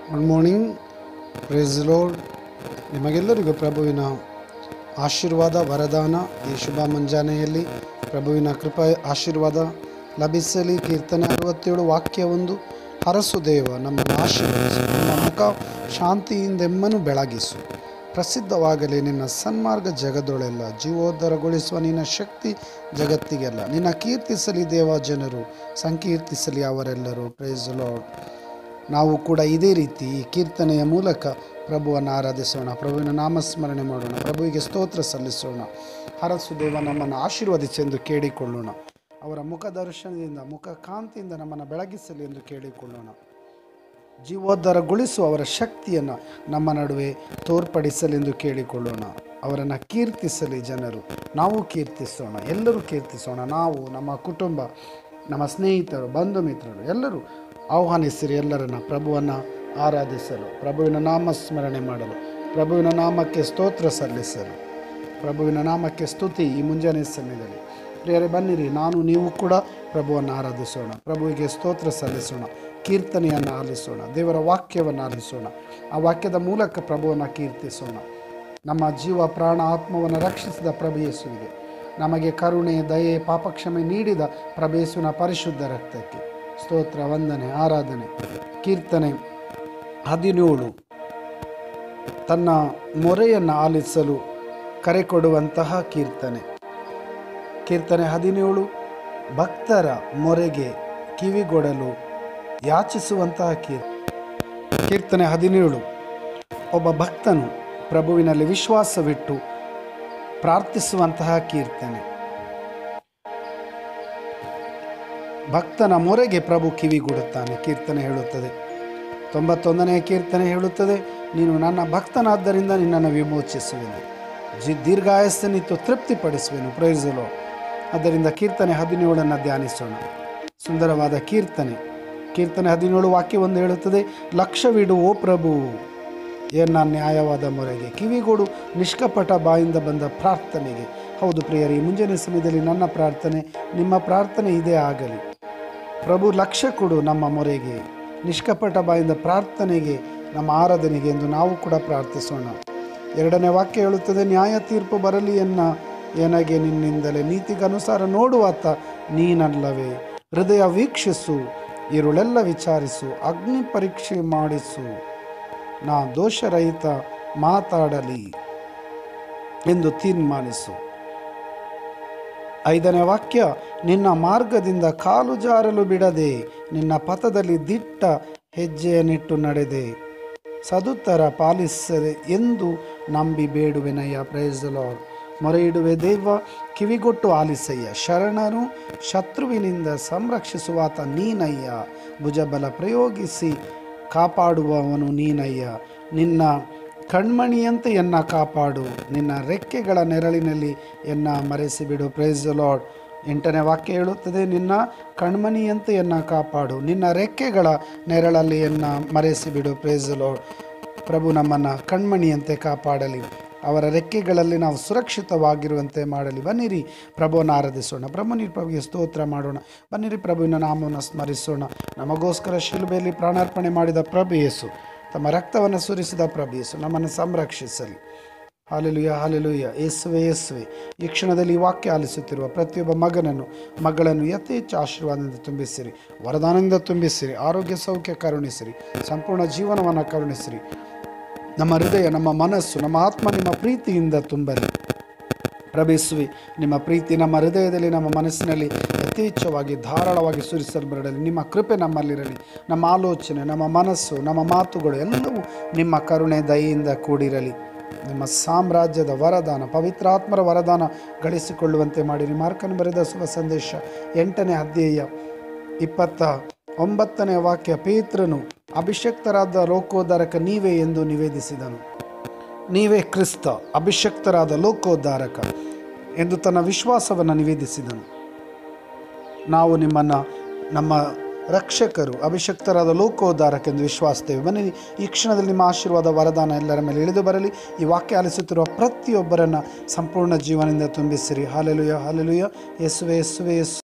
good morning praise load ನಿಮಗೆಲ್ಲರಿಗೂ ಪ್ರಭುವಿನ ಆಶೀರ್ವಾದ ವರದಾನ ಈ ಶುಭ ಮುಂಜಾನೆಯಲ್ಲಿ ಪ್ರಭುವಿನ ಕೃಪಾ ಆಶೀರ್ವಾದ ಲಭಿಸಲಿ ಕೀರ್ತನೆ ಅರವತ್ತೇಳು ವಾಕ್ಯವೊಂದು ಹರಸು ದೇವ ನಮ್ಮನ್ನು ಆಶೀರ್ವದಿಸು ನಮ್ಮ ಮುಖ ಶಾಂತಿಯಿಂದೆಮ್ಮನು ಬೆಳಗಿಸು ಪ್ರಸಿದ್ಧವಾಗಲಿ ನಿನ್ನ ಸನ್ಮಾರ್ಗ ಜಗದೊಳೆಲ್ಲ ಜೀವೋದ್ಧಾರಗೊಳಿಸುವ ನಿನ್ನ ಶಕ್ತಿ ಜಗತ್ತಿಗೆಲ್ಲ ನಿನ್ನ ಕೀರ್ತಿಸಲಿ ದೇವ ಜನರು ಸಂಕೀರ್ತಿಸಲಿ ಅವರೆಲ್ಲರೂ ಪ್ರೇಸ್ ಲಾರ್ಡ್ ನಾವು ಕೂಡ ಇದೇ ರೀತಿ ಈ ಕೀರ್ತನೆಯ ಮೂಲಕ ಪ್ರಭುವನ್ನು ಆರಾಧಿಸೋಣ ಪ್ರಭುವಿನ ನಾಮಸ್ಮರಣೆ ಮಾಡೋಣ ಪ್ರಭುವಿಗೆ ಸ್ತೋತ್ರ ಸಲ್ಲಿಸೋಣ ಹರಸು ದೇವ ನಮ್ಮನ್ನು ಆಶೀರ್ವದಿಸೆಂದು ಕೇಳಿಕೊಳ್ಳೋಣ ಅವರ ಮುಖ ದರ್ಶನದಿಂದ ಮುಖ ಕಾಂತಿಯಿಂದ ನಮ್ಮನ್ನು ಬೆಳಗಿಸಲಿ ಎಂದು ಕೇಳಿಕೊಳ್ಳೋಣ ಜೀವೋದ್ಧಾರಗೊಳಿಸುವ ಅವರ ಶಕ್ತಿಯನ್ನು ನಮ್ಮ ನಡುವೆ ತೋರ್ಪಡಿಸಲೆಂದು ಕೇಳಿಕೊಳ್ಳೋಣ ಅವರನ್ನು ಕೀರ್ತಿಸಲಿ ಜನರು ನಾವು ಕೀರ್ತಿಸೋಣ ಎಲ್ಲರೂ ಕೀರ್ತಿಸೋಣ ನಾವು ನಮ್ಮ ಕುಟುಂಬ ನಮ್ಮ ಸ್ನೇಹಿತರು ಬಂಧು ಮಿತ್ರರು ಎಲ್ಲರೂ ಆಹ್ವಾನಿಸಿರಿ ಎಲ್ಲರನ್ನ ಪ್ರಭುವನ್ನು ಆರಾಧಿಸಲು ಪ್ರಭುವಿನ ನಾಮಸ್ಮರಣೆ ಮಾಡಲು ಪ್ರಭುವಿನ ನಾಮಕ್ಕೆ ಸ್ತೋತ್ರ ಸಲ್ಲಿಸಲು ಪ್ರಭುವಿನ ನಾಮಕ್ಕೆ ಸ್ತುತಿ ಈ ಮುಂಜಾನೆ ಸಮಯದಲ್ಲಿ ಪ್ರಿಯರೇ ಬನ್ನಿರಿ ನಾನು ನೀವು ಕೂಡ ಪ್ರಭುವನ್ನು ಆರಾಧಿಸೋಣ ಪ್ರಭುವಿಗೆ ಸ್ತೋತ್ರ ಸಲ್ಲಿಸೋಣ ಕೀರ್ತನೆಯನ್ನು ಆಲಿಸೋಣ ದೇವರ ವಾಕ್ಯವನ್ನು ಆಲಿಸೋಣ ಆ ವಾಕ್ಯದ ಮೂಲಕ ಪ್ರಭುವನ್ನು ಕೀರ್ತಿಸೋಣ ನಮ್ಮ ಜೀವ ಪ್ರಾಣ ಆತ್ಮವನ್ನು ರಕ್ಷಿಸಿದ ಪ್ರಭು ಯೇಸುವಿಗೆ ನಮಗೆ ಕರುಣೆ ದಯೆ ಪಾಪಕ್ಷಮೆ ನೀಡಿದ ಪ್ರಭೇಸುವಿನ ಪರಿಶುದ್ಧ ರಕ್ತಕ್ಕೆ ಸ್ತೋತ್ರ ವಂದನೆ ಆರಾಧನೆ ಕೀರ್ತನೆ ಹದಿನೇಳು ತನ್ನ ಮೊರೆಯನ್ನು ಆಲಿಸಲು ಕರೆ ಕೊಡುವಂತಹ ಕೀರ್ತನೆ ಕೀರ್ತನೆ ಹದಿನೇಳು ಭಕ್ತರ ಮೊರೆಗೆ ಕಿವಿಗೊಡಲು ಯಾಚಿಸುವಂತಹ ಕೀರ್ ಕೀರ್ತನೆ ಹದಿನೇಳು ಒಬ್ಬ ಭಕ್ತನು ಪ್ರಭುವಿನಲ್ಲಿ ವಿಶ್ವಾಸವಿಟ್ಟು ಪ್ರಾರ್ಥಿಸುವಂತಹ ಕೀರ್ತನೆ ಭಕ್ತನ ಮೊರೆಗೆ ಪ್ರಭು ಕಿವಿಗೊಡುತ್ತಾನೆ ಕೀರ್ತನೆ ಹೇಳುತ್ತದೆ ತೊಂಬತ್ತೊಂದನೆಯ ಕೀರ್ತನೆ ಹೇಳುತ್ತದೆ ನೀನು ನನ್ನ ಭಕ್ತನಾದ್ದರಿಂದ ನಿನ್ನನ್ನು ವಿಮೋಚಿಸುವೆನು ಜಿ ದೀರ್ಘಾಯಸ್ಸನಿತ್ತು ತೃಪ್ತಿಪಡಿಸುವೆನು ಪ್ರಯೋಜಲು ಆದ್ದರಿಂದ ಕೀರ್ತನೆ ಹದಿನೇಳನ್ನು ಧ್ಯಾನಿಸೋಣ ಸುಂದರವಾದ ಕೀರ್ತನೆ ಕೀರ್ತನೆ ಹದಿನೇಳು ವಾಕ್ಯವೊಂದು ಹೇಳುತ್ತದೆ ಲಕ್ಷವಿಡು ಓ ಪ್ರಭು ಎನ್ನ ನ್ಯಾಯವಾದ ಮೊರೆಗೆ ಕಿವಿಗೋಡು ನಿಷ್ಕಪಟ ಬಾಯಿಂದ ಬಂದ ಪ್ರಾರ್ಥನೆಗೆ ಹೌದು ಪ್ರಿಯರೇ ಈ ಮುಂಜಾನೆ ಸಮಯದಲ್ಲಿ ನನ್ನ ಪ್ರಾರ್ಥನೆ ನಿಮ್ಮ ಪ್ರಾರ್ಥನೆ ಇದೇ ಆಗಲಿ ಪ್ರಭು ಲಕ್ಷ್ಯ ಕೊಡು ನಮ್ಮ ಮೊರೆಗೆ ನಿಷ್ಕಪಟ ಬಾಯಿಂದ ಪ್ರಾರ್ಥನೆಗೆ ನಮ್ಮ ಆರಾಧನೆಗೆ ಎಂದು ನಾವು ಕೂಡ ಪ್ರಾರ್ಥಿಸೋಣ ಎರಡನೇ ವಾಕ್ಯ ಹೇಳುತ್ತದೆ ನ್ಯಾಯ ತೀರ್ಪು ಬರಲಿ ಎನ್ನ ಏನಾಗೆ ನಿನ್ನಿಂದಲೇ ನೀತಿಗನುಸಾರ ನೋಡುವಾತ ನೀನಲ್ಲವೇ ಹೃದಯ ವೀಕ್ಷಿಸು ಇರುಳೆಲ್ಲ ವಿಚಾರಿಸು ಅಗ್ನಿ ಪರೀಕ್ಷೆ ಮಾಡಿಸು ನಾ ದೋಷರಹಿತ ಮಾತಾಡಲಿ ಎಂದು ತೀರ್ಮಾನಿಸು ಐದನೇ ವಾಕ್ಯ ನಿನ್ನ ಮಾರ್ಗದಿಂದ ಕಾಲು ಜಾರಲು ಬಿಡದೆ ನಿನ್ನ ಪಥದಲ್ಲಿ ದಿಟ್ಟ ಹೆಜ್ಜೆಯನ್ನಿಟ್ಟು ನಡೆದೆ ಸದುತ್ತರ ಪಾಲಿಸದೆ ಎಂದು ನಂಬಿ ಬೇಡುವೆನಯ್ಯ ಪ್ರೈಸ್ ಲಾರ್ಡ್ ಮೊರೆ ಇಡುವೆ ದೇವ ಕಿವಿಗೊಟ್ಟು ಆಲಿಸಯ್ಯ ಶರಣನು ಶತ್ರುವಿನಿಂದ ಸಂರಕ್ಷಿಸುವಾತ ನೀನಯ್ಯ ಭುಜಬಲ ಪ್ರಯೋಗಿಸಿ ಕಾಪಾಡುವವನು ನೀನಯ್ಯ ನಿನ್ನ ಕಣ್ಮಣಿಯಂತೆ ಎನ್ನ ಕಾಪಾಡು ನಿನ್ನ ರೆಕ್ಕೆಗಳ ನೆರಳಿನಲ್ಲಿ ಎನ್ನ ಮರೆಸಿಬಿಡು ಪ್ರೈಸ್ ಲಾರ್ಡ್ ಎಂಟನೇ ವಾಕ್ಯ ಹೇಳುತ್ತದೆ ನಿನ್ನ ಕಣ್ಮಣಿಯಂತೆ ಎನ್ನ ಕಾಪಾಡು ನಿನ್ನ ರೆಕ್ಕೆಗಳ ನೆರಳಲ್ಲಿ ಎನ್ನ ಮರೆಸಿಬಿಡು ಪ್ರೈಸ್ ಲಾರ್ಡ್ ಪ್ರಭು ನಮ್ಮನ್ನು ಕಣ್ಮಣಿಯಂತೆ ಕಾಪಾಡಲಿ ಅವರ ರೆಕ್ಕೆಗಳಲ್ಲಿ ನಾವು ಸುರಕ್ಷಿತವಾಗಿರುವಂತೆ ಮಾಡಲಿ ಬನ್ನಿರಿ ಪ್ರಭುವನ್ನು ಆರಾಧಿಸೋಣ ಪ್ರಭುನಿ ಪ್ರಭುಗೆ ಸ್ತೋತ್ರ ಮಾಡೋಣ ಬನ್ನಿರಿ ಪ್ರಭುವಿನ ನಾಮವನ್ನು ಸ್ಮರಿಸೋಣ ನಮಗೋಸ್ಕರ ಶಿಲುಬೆಯಲ್ಲಿ ಪ್ರಾಣಾರ್ಪಣೆ ಮಾಡಿದ ಪ್ರಭು ಯೇಸು ತಮ್ಮ ರಕ್ತವನ್ನು ಸುರಿಸಿದ ಪ್ರಭು ಯೇಸು ನಮ್ಮನ್ನು ಸಂರಕ್ಷಿಸಲಿ ಹಾಲೆಲುಯ ಹಾಲೆಲುಯ ಯೇಸುವೆ ಯೇಸುವೆ ಈ ಕ್ಷಣದಲ್ಲಿ ಈ ವಾಕ್ಯ ಆಲಿಸುತ್ತಿರುವ ಪ್ರತಿಯೊಬ್ಬ ಮಗನನ್ನು ಮಗಳನ್ನು ಯಥೇಚ್ಛ ಆಶೀರ್ವಾದದಿಂದ ತುಂಬಿಸಿರಿ ವರದಾನದಿಂದ ತುಂಬಿಸಿರಿ ಆರೋಗ್ಯ ಸೌಖ್ಯ ಕರುಣಿಸಿರಿ ಸಂಪೂರ್ಣ ಜೀವನವನ್ನು ಕರುಣಿಸಿರಿ ನಮ್ಮ ಹೃದಯ ನಮ್ಮ ಮನಸ್ಸು ನಮ್ಮ ಆತ್ಮ ನಿಮ್ಮ ಪ್ರೀತಿಯಿಂದ ತುಂಬಲಿ ಪ್ರವೇಶಿಸುವಿ ನಿಮ್ಮ ಪ್ರೀತಿ ನಮ್ಮ ಹೃದಯದಲ್ಲಿ ನಮ್ಮ ಮನಸ್ಸಿನಲ್ಲಿ ಯಥೇಚ್ಛವಾಗಿ ಧಾರಾಳವಾಗಿ ಸುರಿಸಲು ಬರಲಿ ನಿಮ್ಮ ಕೃಪೆ ನಮ್ಮಲ್ಲಿರಲಿ ನಮ್ಮ ಆಲೋಚನೆ ನಮ್ಮ ಮನಸ್ಸು ನಮ್ಮ ಮಾತುಗಳು ಎಲ್ಲವೂ ನಿಮ್ಮ ಕರುಣೆ ದಯೆಯಿಂದ ಕೂಡಿರಲಿ ನಿಮ್ಮ ಸಾಮ್ರಾಜ್ಯದ ವರದಾನ ಪವಿತ್ರಾತ್ಮರ ವರದಾನ ಗಳಿಸಿಕೊಳ್ಳುವಂತೆ ಮಾಡಿರಿ ಮಾರ್ಕನ್ ಬರೆದ ಶುಭ ಸಂದೇಶ ಎಂಟನೇ ಅಧ್ಯಾಯ ಇಪ್ಪತ್ತ ಒಂಬತ್ತನೇ ವಾಕ್ಯ ಪೇತ್ರನು ಅಭಿಷಕ್ತರಾದ ಲೋಕೋದ್ಧಾರಕ ನೀವೇ ಎಂದು ನಿವೇದಿಸಿದನು ನೀವೇ ಕ್ರಿಸ್ತ ಅಭಿಷಕ್ತರಾದ ಲೋಕೋದ್ಧಾರಕ ಎಂದು ತನ್ನ ವಿಶ್ವಾಸವನ್ನು ನಿವೇದಿಸಿದನು ನಾವು ನಿಮ್ಮನ್ನು ನಮ್ಮ ರಕ್ಷಕರು ಅಭಿಷಕ್ತರಾದ ಲೋಕೋದ್ಧಾರಕ ಎಂದು ವಿಶ್ವಾಸಿಸ್ತೇವೆ ಬನ್ನಿ ಈ ಕ್ಷಣದಲ್ಲಿ ನಿಮ್ಮ ಆಶೀರ್ವಾದ ವರದಾನ ಎಲ್ಲರ ಮೇಲೆ ಇಳಿದು ಬರಲಿ ಈ ವಾಕ್ಯ ಆಲಿಸುತ್ತಿರುವ ಪ್ರತಿಯೊಬ್ಬರನ್ನು ಸಂಪೂರ್ಣ ಜೀವನದಿಂದ ತುಂಬಿಸಿರಿ ಹಾಲೆಲುಯ ಹಾಲೆಲುಯ ಯೇಸುವೆ ಯೇಸುವೆ ಯೇಸು